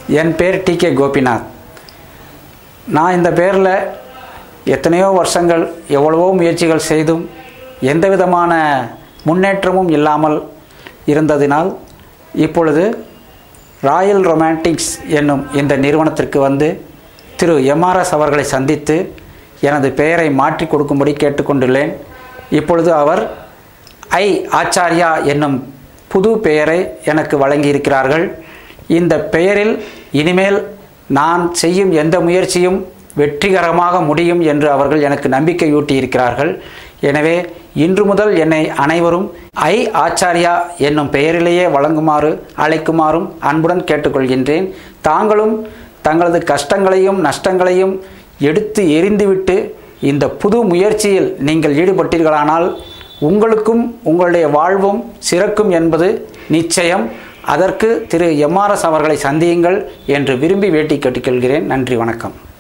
என் பேர் D K Gopinath நான் இந்த பேரில் எத்தனையோ வருஷங்கள் எவ்வளவோ முயற்சிகள் செய்தும் எந்த விதமான முன்னேற்றமும் இல்லாமல் இருந்ததினால் இப்பொழுது ராயல் ரொமான்டிக்ஸ் என்னும் இந்த நிறுவனத்திற்கு வந்து திரு எம்ஆர்எஸ் அவர்களை சந்தித்து எனது பெயரை மாற்றி கொடுக்கும்படி கேட்டுக்கொண்டுள்ளேன் இப்பொழுது அவர் ஐ ஆச்சாரியா என்னும் புது பெயரை எனக்கு வழங்கியிருக்கிறார்கள் இந்த பெயரில் இனிமேல் நான் செய்யும் எந்த முயற்சியும் வெற்றிகரமாக முடியும் என்று அவர்கள் எனக்கு நம்பிக்கையூட்டி இருக்கிறார்கள் எனவே இன்று முதல் என்னை அனைவரும் ஐ ஆச்சாரியா என்னும் பெயரிலேயே வழங்குமாறு அழைக்குமாறும் அன்புடன் கேட்டுக்கொள்கின்றேன் தாங்களும் தங்களது கஷ்டங்களையும் நஷ்டங்களையும் எடுத்து எரிந்துவிட்டு இந்த புது முயற்சியில் நீங்கள் ஈடுபட்டீர்களானால் உங்களுக்கும் உங்களுடைய வாழ்வும் சிறக்கும் என்பது நிச்சயம் அதற்கு திரு எம்ஆர்எஸ் அவர்களை சந்தியுங்கள் என்று விரும்பி வேட்டி கேட்டுக்கொள்கிறேன் நன்றி வணக்கம்